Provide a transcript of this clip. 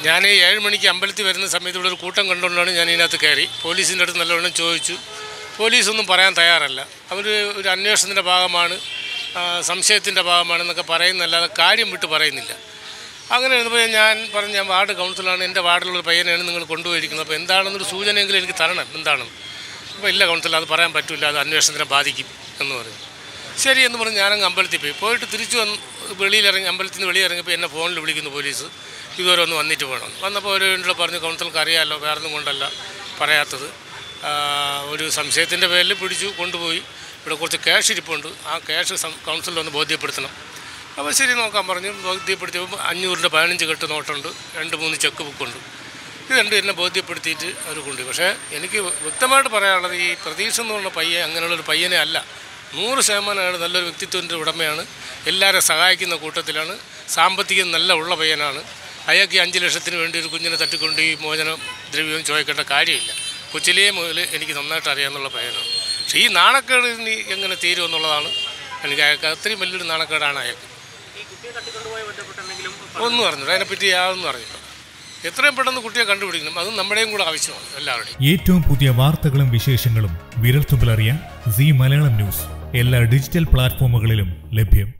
ഞാൻ ഈ ഏഴ് മണിക്ക് അമ്പലത്തിൽ വരുന്ന സമയത്ത് ഇവിടെ ഒരു കൂട്ടം കണ്ടുകൊണ്ടാണ് ഞാൻ ഇതിനകത്ത് കയറി പോലീസിൻ്റെ അടുത്ത് നല്ലവണ്ണം ചോദിച്ചു പോലീസൊന്നും പറയാൻ തയ്യാറല്ല അവർ ഒരു അന്വേഷണത്തിൻ്റെ ഭാഗമാണ് ആ, സംശയത്തിൻ്റെ ഭാഗമാണെന്നൊക്കെ പറയുന്നല്ലാതെ കാര്യം വിട്ട് പറയുന്നില്ല അങ്ങനെ ഇരുന്നപ്പോൾ ഞാൻ പറഞ്ഞു ഞാൻ വാർഡ് കൗൺസിലാണ് എൻ്റെ വാർഡിലുള്ള ഒരു പയ്യനെയാണ് നിങ്ങൾ കൊണ്ടുപോയിരിക്കുന്നത് അപ്പോൾ എന്താണെന്നൊരു സൂചനയെങ്കിലും എനിക്ക് തരണം എന്താണെന്ന് അപ്പോൾ ഇല്ല കൗൺസിലർ അത് പറയാൻ പറ്റില്ല അത് അന്വേഷണത്തിനെ ബാധിക്കും എന്ന് പറഞ്ഞു ശരി എന്ന് പറഞ്ഞ് ഞാനങ്ങ് അമ്പലത്തിൽ പോയി പോയിട്ട് തിരിച്ചു വന്ന് വെളിയിലിറങ്ങി അമ്പലത്തിൽ നിന്ന് വെളിയിറങ്ങിയപ്പോൾ എന്നെ ഫോണിൽ വിളിക്കുന്നു പോലീസ് ഇതുവരെ ഒന്ന് വന്നിട്ട് പോകണം വന്നപ്പോൾ ഒരു എന്നോട് പറഞ്ഞു കൗൺസിലർക്ക് അറിയാമല്ലോ വേറെ ഒന്നും കൊണ്ടല്ല പറയാത്തത് ആ, ഒരു സംശയത്തിൻ്റെ പേരിൽ പിടിച്ചു കൊണ്ടുപോയി ഇവിടെ കുറച്ച് ക്യാഷ് ഇരിപ്പുണ്ട് ആ ക്യാഷ് കൗൺസിലിൽ ഒന്ന് ബോധ്യപ്പെടുത്തണം അപ്പോൾ ശരി നോക്കാൻ പറഞ്ഞു ബോധ്യപ്പെടുത്തിയപ്പോൾ അഞ്ഞൂറിൻ്റെ പതിനഞ്ച് കെട്ട് നോട്ടുണ്ട് രണ്ട് മൂന്ന് ചെക്ക് ബുക്കുണ്ട് ഇത് രണ്ടും എന്നെ ബോധ്യപ്പെടുത്തിയിട്ട് അവർ കൊണ്ടുപോയി പക്ഷേ എനിക്ക് വ്യക്തമായിട്ട് പറയാനുള്ളത് ഈ പ്രതീക്ഷ എന്ന് പറഞ്ഞ പയ്യൻ അങ്ങനെയുള്ളൊരു പയ്യനെ അല്ല നൂറ് ശതമാനം അയാൾ നല്ലൊരു വ്യക്തിത്വത്തിൻ്റെ ഉടമയാണ് എല്ലാവരെ സഹായിക്കുന്ന കൂട്ടത്തിലാണ് സാമ്പത്തികം നല്ല ഉള്ള പയ്യനാണ് അയാൾക്ക് ഈ അഞ്ച് ലക്ഷത്തിന് വേണ്ടി ഒരു കുഞ്ഞിനെ തട്ടിക്കൊണ്ട് ഈ മോചന ദ്രവ്യം ചോദിക്കേണ്ട കാര്യമില്ല കൊച്ചിലേ മുതൽ എനിക്ക് നന്നായിട്ട് അറിയാമെന്നുള്ള പയ്യനാണ് പക്ഷേ ഈ നാണക്കേട് ഇനി എങ്ങനെ തീരുമെന്നുള്ളതാണ് എനിക്ക് അയാൾക്ക് അത്രയും വലിയൊരു നാണക്കേടാണ് അയാൾക്ക് ഈ കുട്ടിയെ തട്ടിക്കൊണ്ടുപോയി ബന്ധപ്പെട്ട് എന്തെങ്കിലും ഒന്നും അറിഞ്ഞില്ല അതിനെപ്പറ്റി യാതൊന്നും അറിഞ്ഞില്ല എത്രയും പെട്ടെന്ന് കുട്ടിയെ കണ്ടുപിടിക്കണം അതും നമ്മുടെയും കൂടെ ആവശ്യമാണ് എല്ലാവരുടെയും ഏറ്റവും പുതിയ വാർത്തകളും വിശേഷങ്ങളും വിരൽത്തുമ്പിലറിയാൻ സി മലയാളം ന്യൂസ് എല്ലാ ഡിജിറ്റൽ പ്ലാറ്റ്ഫോമുകളിലും ലഭ്യം